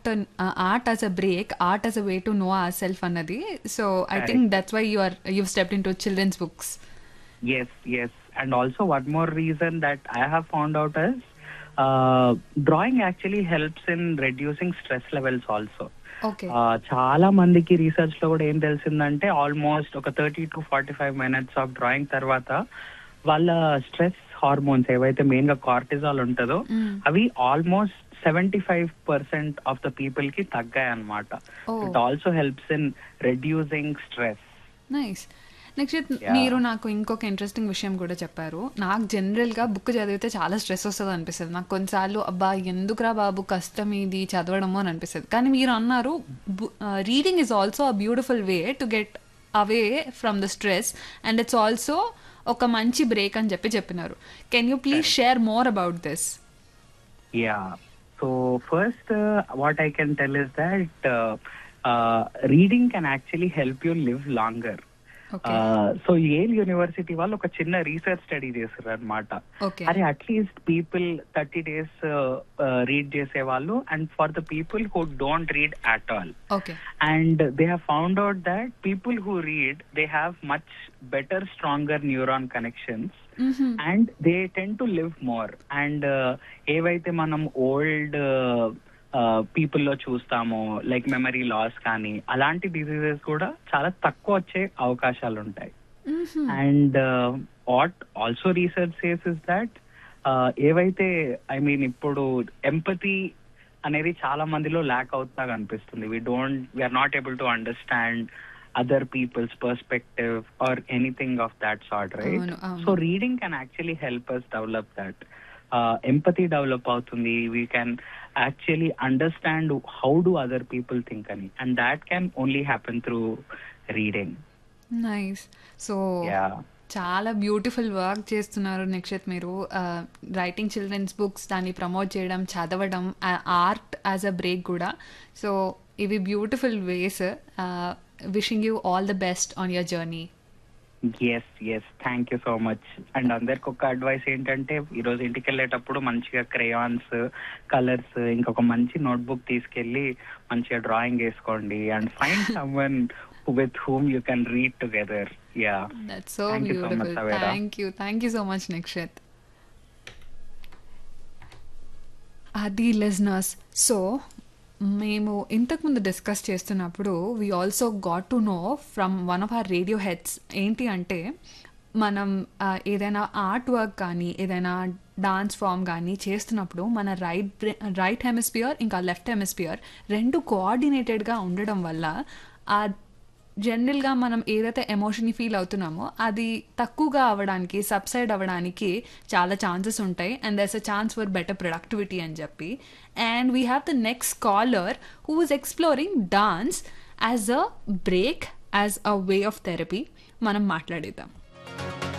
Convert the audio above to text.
Art art as a break art as a way to know our self అన్నది so I Correct. Think that's why you are you step in to children's books Yes, yes. And also one more reason that I have found out is uh, drawing actually helps in reducing stress levels also. Okay ఆ, చాలా మందికి research లో కూడా ఏం తెలిసిందంటే almost ఒక thirty to forty five minutes of drawing తర్వాత వాళ్ళ స్ట్రెస్ హార్మోన్స్ ఏవైతే మెయిన్ గా కార్టిజాల్ ఉంటుందో అవి almost seventy five percent of the people కి తగ్గాయి అనమాట Oh. It also helps in reducing stress nice next Yeah. మీరు నాకు ఇంకొక ఇంట్రెస్టింగ్ విషయం కూడా చెప్పారు నాకు జనరల్గా బుక్ చదివితే చాలా స్ట్రెస్ వస్తుంది అనిపిస్తుంది నాకు కొన్నిసార్లు అబ్బా ఎందుకురా బాబు కష్టం ఇది చదవడము అని అనిపిస్తుంది కానీ మీరు అన్నారు reading is also a beautiful way to get away from the stress and it's also ఒక మంచి బ్రేక్ అని చెప్పి చెప్పినారు can you please share more about this Yeah. So first, uh, what I can tell is that uh, uh, reading can actually help you live longer. Okay so Yale university వాళ్ళు ఒక చిన్న research study చేశారు అనమాట okay అరే at least people thirty days read చేసే వాళ్ళు and for the people who don't read at all okay and they have found out that people who read they have much better stronger neuron connections and they tend to live more and uh, ఏవైతే మనం old people లో చూస్తామో like memory loss కానీ అలాంటి diseases కూడా చాలా తక్కువ వచ్చే అవకాశాలు ఉంటాయి and what also research says is that ఏవైతే ఐ మీన్ ఇప్పుడు ఎంపతి అనేది చాలా మందిలో ల్యాక్ అవుతున్నా అనిపిస్తుంది we don't we're not able to understand other people's perspective or anything of that sort right అవును, అవును. So reading can actually help us develop that empathy develop అవుతుంది we can actually understand how do other people think అని and that can only happen through reading nice so yeah చాలా beautiful work చేస్తున్నారు నిక్షిత్ మీరు writing children's books దాన్ని promote చేయడం చదవడం art as a break కూడా so ఇవి beautiful ways wishing you all the best on your journey yes yes thank you so much and అందరికి ఒక అడ్వైస్ ఏంటంటే ఈ రోజు ఇంటికి వెళ్ళేటప్పుడు మంచిగా క్రేయాన్స్ కలర్స్ ఇంకొక మంచి నోట్బుక్ తీసుకెళ్లి మంచిగా డ్రాయింగ్ వేసుకోండి and find someone with whom you can read together yeah that's so Thank you so much, beautiful Savera. Thank you thank you so much Nikshith అది లిజనర్స్ సో మేము ఇంతకుముందు డిస్కస్ చేస్తున్నప్పుడు we also got to know from one of our radio heads ఏంటి అంటే మనం ఆ, ఏదైనా art work కానీ ఏదైనా డాన్స్ ఫామ్ కానీ చేస్తున్నప్పుడు మన రైట్ రైట్ హెమిస్పియర్ ఇంకా లెఫ్ట్ హెమిస్పియర్ రెండు కోఆర్డినేటెడ్గా ఉండడం వల్ల ఆ జనరల్గా మనం ఏదైతే ఎమోషన్ ఫీల్ అవుతున్నామో అది తక్కువగా అవ్వడానికి సబ్సైడ్ అవ్వడానికి చాలా ఛాన్సెస్ ఉంటాయి and there's a chance for better productivity అని చెప్పి and we have the next caller who is exploring dance as a break as a way of therapy మనం మాట్లాడేద్దాం